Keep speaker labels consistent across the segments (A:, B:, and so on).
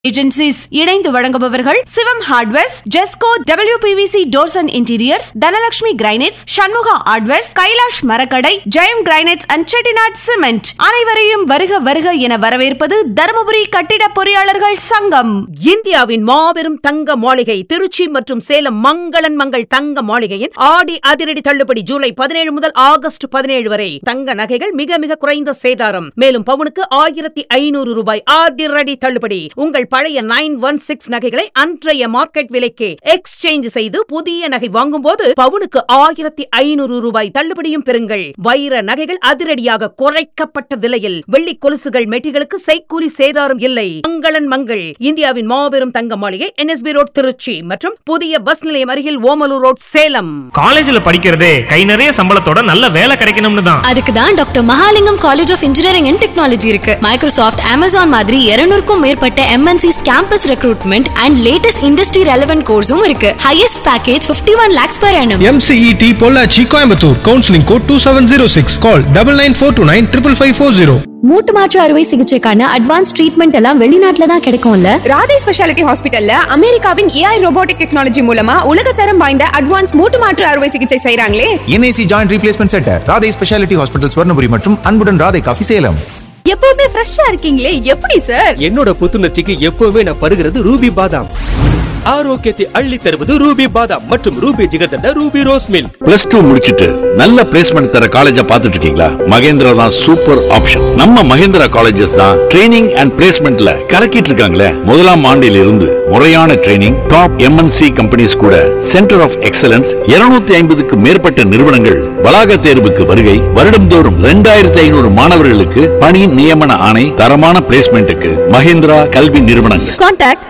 A: Agencies இணைந்து வழங்குபவர்கள் Sivam hardwares Jesco WPVC doors and interiors Dhanalakshmi granites Shanmuga hardwares Kailash மரக்கடை Jayam granites and Chettinad cement அனைவரையும் வருக வருக என வரவேற்பது தருமபுரி கட்டிட பொறியாளர்கள் சங்கம்
B: இந்தியாவின் மாபெரும் தங்க மாளிகை திருச்சி மற்றும் சேலம் மங்களன் மங்கள் தங்க மாளிகையின் ஆடி அதிரடி தள்ளுபடி ஜூலை பதினேழு முதல் ஆகஸ்ட் பதினேழு வரை தங்க நகைகள் மிக மிக குறைந்த சேதாரம் மேலும் பவுனுக்கு ஆயிரத்தி ஐநூறு ரூபாய் அதிரடி தள்ளுபடி உங்கள் பழைய நைன் ஒன் சிக்ஸ் நகைகளை அன்றைய மார்க்கெட் விலைக்கு எக்ஸ்சேஞ்ச் செய்து புதிய நகை வாங்கும் போது பவுனுக்கு ஆயிரத்தி ஐநூறு ரூபாய் தள்ளுபடியும் பெறுங்கள் வைர நகைகள் அதிரடியாக குறைக்கப்பட்ட விலையில் வெள்ளி கொலுசுகள் மெட்டிகளுக்கு செய்கூலி சேதாரம் இல்லை மங்களன் மங்கள் இந்தியாவின் மாபெரும் தங்க மாளிகை என்எஸ்பி ரோட் திருச்சி மற்றும் புதிய பஸ் நிலையம் அருகில் ஓமலூர் ரோட் சேலம்
C: காலேஜ்ல படிக்கிறதே கை நிறைய சம்பளத்தோட நல்ல வேலை கிடைக்கணும்னு தான்
D: அதுக்கு தான் doctor Mahalingam college of engineering and technology இருக்கு மைக்ரோசாஃப்ட் அமேசான் மாதிரி 200 க்கும் மேற்பட்ட MNCs campus recruitment and latest industry relevant கோர்ஸும் இருக்கு highest package 51 one lakhs per annum
E: MCET Pollachi Coimbatore counselling code two seven zero six call double nine four two nine triple five four zero
D: மூட்டு மாற்று அறுவை சிகிச்சைக்கான advance treatment எல்லாம் வெளிநாட்டுல தான் கிடைக்கும்ல
F: ராதே ஸ்பெஷாலிட்டி ஹாஸ்பிட்டல்ல அமெரிக்காவின் ஏஐ ரோபோட்டிக் டெக்னாலஜி மூலமா உலகத்தரம் வாய்ந்த அட்வான்ஸ் மூட்டு மாற்று அறுவை சிகிச்சை செய்றாங்களே
G: NIC joint replacement centre Radhai speciality hospital Swarnapuri மற்றும் அன்புடன் ராதை காஃபி சேலம்
F: எப்பவுமே ஃப்ரெஷ்ஷா இருக்கீங்களே எப்படி சார்
H: என்னோட புத்துணர்ச்சிக்கு எப்பவுமே நான் பருகிறது ரூபி பாதாம் ஆரோக்கியத்தை அள்ளி தருவது ரூபி பாதாம் மற்றும் Ruby jigarthanda Ruby rose milk
I: plus two முடிச்சிட்டு நல்ல பிளேஸ்மெண்ட் தர காலேஜ பாத்துட்டு இருக்கீங்களா மகேந்திரா தான் சூப்பர் ஆப்ஷன் நம்ம மகேந்திரா காலேஜஸ் தான் ட்ரைனிங் அண்ட் பிளேஸ்மெண்ட்ல கலக்கிட்டு இருக்காங்களே முதலாம் ஆண்டில் இருந்து முறையான ட்ரைனிங் டாப் எம்என்சி கம்பெனிஸ் கூட சென்டர் ஆஃப் எக்ஸலன்ஸ் 250 ஐம்பதுக்கு மேற்பட்ட நிறுவனங்கள் வளாக தேர்வுக்கு வருகை வருடம்தோறும் ரெண்டாயிரத்தி ஐநூறு மாணவர்களுக்கு பணி நியமன ஆணை தரமான பிளேஸ்மெண்ட்டுக்கு மகேந்திரா கல்வி நிறுவனங்கள்
J: Contact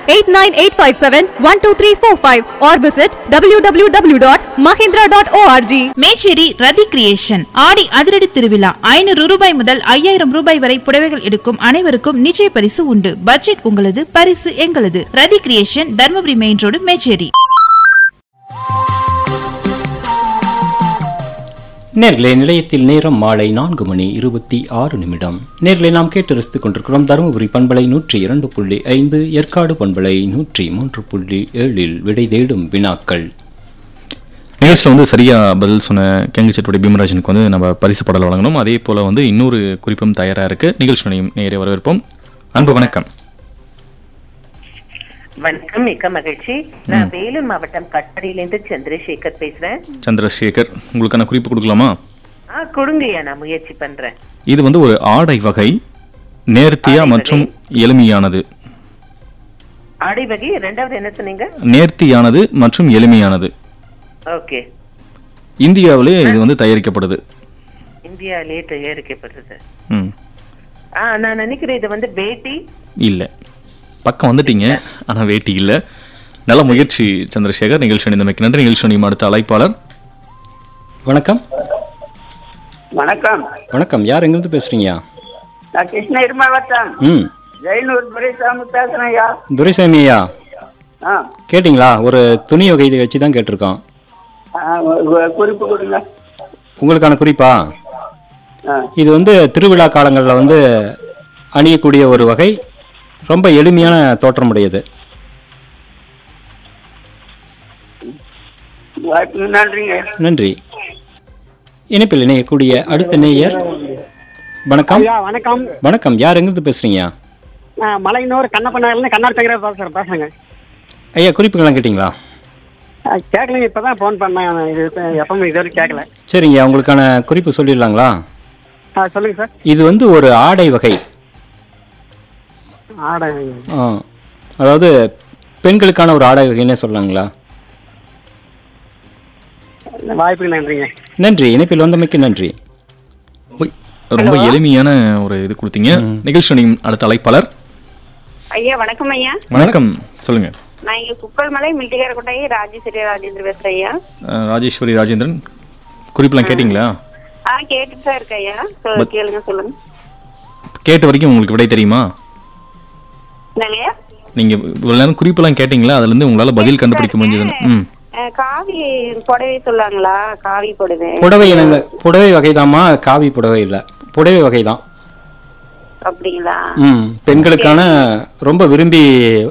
J: 89857-12345 or visit www.mahindra.org.
A: Mecheri ரதி கிரியேஷன் ஆடி அதிரடி திருவிழா ஐநூறு ரூபாய் முதல் ஐயாயிரம் ரூபாய் வரை புடவைகள் எடுக்கும் அனைவருக்கும் நிச்சய பரிசு உண்டு பட்ஜெட் உங்களது பரிசு எங்களது Rathi creation Dharmapuri main road Mecheri
K: நேர்களே நிலையத்தில் நேரம் மாலை நான்கு மணி இருபத்தி ஆறு நிமிடம் நேர்களை நாம் கேட்டு ரசித்துக் கொண்டிருக்கிறோம் தருமபுரி பண்பலை நூற்றி இரண்டு புள்ளி ஐந்து ஏற்காடு பண்பலை நூற்றி மூன்று புள்ளி ஏழில் விடை தேடும் வினாக்கள்
L: நிகழ்ச்சியில் வந்து சரியா பதில் சொன்ன கேங்கச்சேட்டுடைய பீமராஜனுக்கு வந்து நம்ம பரிசு படல் வழங்கணும் அதே போல வந்து இன்னொரு குறிப்பும் தயாரா இருக்கு நிகழ்ச்சியும் நேரே வரவேற்போம் அன்பு வணக்கம்
M: வணக்கம் மிக்க மகிழ்ச்சி நான் வேலூர் மாவட்டம் கட்படியிலிருந்து சந்திரசேகர் பேசுறேன்
L: சந்திரசேகர் உங்களுக்கான குறிப்பு கொடுக்கலாமா
M: ஆ கொடுங்கய்யா நான் முயற்சி பண்றேன்
L: இது வந்து ஒரு ஆடை வகை நேர்த்தியா மற்றும் எளிமையானது
M: ஆடை வகை ரெண்டாவது என்ன சொன்னீங்க
L: நேர்த்தியானது மற்றும் எளிமையானது
M: ஓகே
L: இந்தியாவிலே இது வந்து தயாரிக்கப்படுது
M: இந்தியாவிலேயே தயாரிக்கப்படுறது
L: ம்
M: ஆ நான் நினைக்கிறேன் இது வந்து வேட்டி
L: இல்ல பக்கம் வந்துட்டீங்க ஆனா வேட்டி இல்ல நல்ல முயற்சி சந்திரசேகர் நிகழ்ச்சி அணிந்தமைக்கு நன்றி நிகழ்ச்சி அணியும் அடுத்த அழைப்பாளர்
K: வணக்கம்
N: வணக்கம்
K: வணக்கம் யார் எங்கிருந்து பேசுறீங்க
N: நான் கிருஷ்ணகிரி மாவட்டம்
K: ம்
N: ஜெயனூர் துரைசாமி பேசுறேன் ஐயா
K: துரைசாமி ஐயா
N: ஆ
K: கேட்டிங்களா ஒரு துணி வகை வச்சு தான் கேட்டிருக்கோம்
N: ஆ, ஒரு குறிப்பு கொடுங்க
K: உங்களுக்கான குறிப்பா
N: ஆ.
K: இது வந்து திருவிழா காலங்களில் வந்து அணியக்கூடிய ஒரு வகை ரொம்ப எளிமையான தோற்றமுடையது
N: வாய்ப்புக்கு நன்றிங்க
K: நன்றி இணைப்பில் இணையக்கூடிய அடுத்த நேயர் வணக்கம்
O: ஐயா வணக்கம்
K: வணக்கம் யார் எங்கிருந்து பேசுறீங்க
O: நான் மலையனூர் கண்ணப்பனாயிலிருந்து கண்ணாடி தங்கர பேசுறேன் பேசுறேங்க
K: ஐயா குறிப்புகள்லாம் கேட்டிங்களா
O: அஹ் கேட்கலைங்க இப்பதான் ஃபோன் பண்ணேன் இது எப்பவுமே இது வரைக்கும் கேட்கல
K: சரிங்க உங்களுக்கான குறிப்பு சொல்லிடலாங்களா
O: ஆ சொல்லுங்க சார்
K: இது வந்து ஒரு ஆடை வகை
O: ஆடை
K: ஆ, அதாவது பெண்களுக்கான ஒரு ஆடை வகைன்னே சொல்லலாங்களா
O: வாய்ப்புக்கு நன்றிங்க
K: நன்றி இணைப்பில் வந்தமைக்கு நன்றி
L: ரொம்ப எளிமையான ஒரு இது கொடுத்தீங்க நிகழ்ச்சி அணியும் அடுத்த அழைப்பாளர்
P: ஐயா வணக்கம் ஐயா
L: வணக்கம் சொல்லுங்க
P: நான் இங்க குக்கல்மலை மில்டிகார கொட்டாயி ராஜேஸ்வரி ராஜேந்திர பேசுறேன் ஐயா
L: அஹ், ராஜேஸ்வரி ராஜேந்திரன் குறிப்பெல்லாம் கேட்டிங்களா
P: ஆ கேட்டுட்டு தான் இருக்கேன் ஐயா சொல் கேளுங்க சொல்லுங்க
L: கேட்ட வரைக்கும் உங்களுக்கு விடை தெரியுமா
P: என்னங்கய்யா
L: நீங்க இவ்வளவு நேரம் குறிப்பெல்லாம் கேட்டீங்களா அதுல இருந்து உங்களால பதில் கண்டுபிடிக்க முடிஞ்சதுன்னு ம்
P: அஹ், காவி புடவை சொல்லாங்களா காவி புடவை
K: புடவை இனங்க புடவை வகைதாம்மா காவி புடவை இல்லை புடவை வகைதான்
P: அப்படிங்களா
K: ம் பெண்களுக்கான ரொம்ப விரும்பி